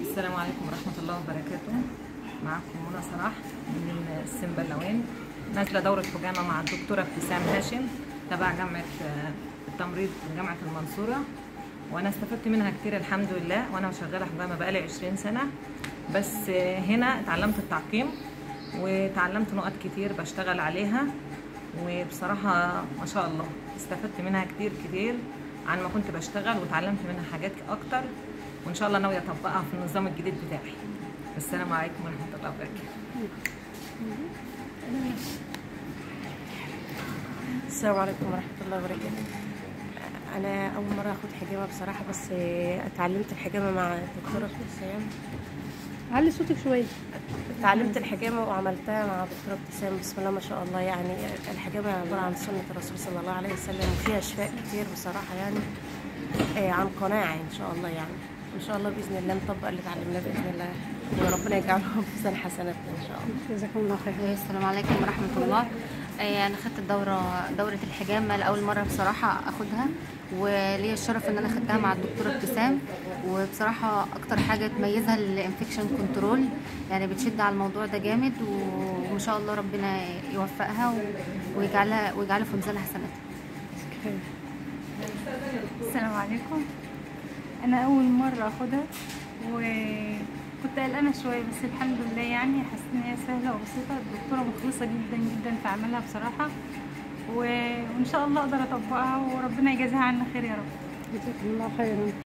السلام عليكم ورحمة الله وبركاته معكم منى صلاح من السنبلاوين نازلة دورة حجامة مع الدكتورة ابتسام هاشم تبع جامعة آه، التمريض من جامعة المنصورة وأنا استفدت منها كتير الحمد لله وأنا شغالة حجامة بقالي 20 سنة بس آه، هنا اتعلمت التعقيم وتعلمت نقط كتير بشتغل عليها وبصراحة ما شاء الله استفدت منها كتير كتير عن ما كنت بشتغل وتعلمت منها حاجات أكتر وإن شاء الله ناوية أطبقها في النظام الجديد بتاعي السلام عليكم ورحمة الله وبركاته السلام عليكم ورحمة الله وبركاته أنا أول مرة أخد حجامة بصراحة بس اتعلمت الحجامة مع الدكتورة ابتسام علي صوتك شويه اتعلمت الحجامة وعملتها مع دكتورة ابتسام بسم الله ما شاء الله يعني الحجامة عبارة عن سنة الرسول صلى الله عليه وسلم وفيها شفاء كتير بصراحة يعني آه، عن قناعة إن شاء الله يعني إن شاء الله بإذن الله نطبق اللي اتعلمناه بإذن الله وربنا يجعله في ميزان حسناتنا إن شاء الله جزاكم الله خير السلام عليكم ورحمة الله آه، أنا خدت الدورة دورة الحجامة لأول مرة بصراحة أخدها وليا الشرف إن أنا خدتها مع الدكتورة ابتسام وبصراحة أكتر حاجة تميزها الانفكشن كنترول يعني بتشد على الموضوع ده جامد وإن شاء الله ربنا يوفقها و- ويجعلها ويجعلها في ميزان حسناتها خير السلام عليكم انا اول مره اخدها وكنت قلقانه شويه بس الحمد لله يعني حسيت ان هي سهله وبسيطه الدكتوره مخلصه جدا جدا في عملها بصراحه و- وان شاء الله اقدر اطبقها وربنا يجازيها عنا خير يا رب جزاكم الله خيرا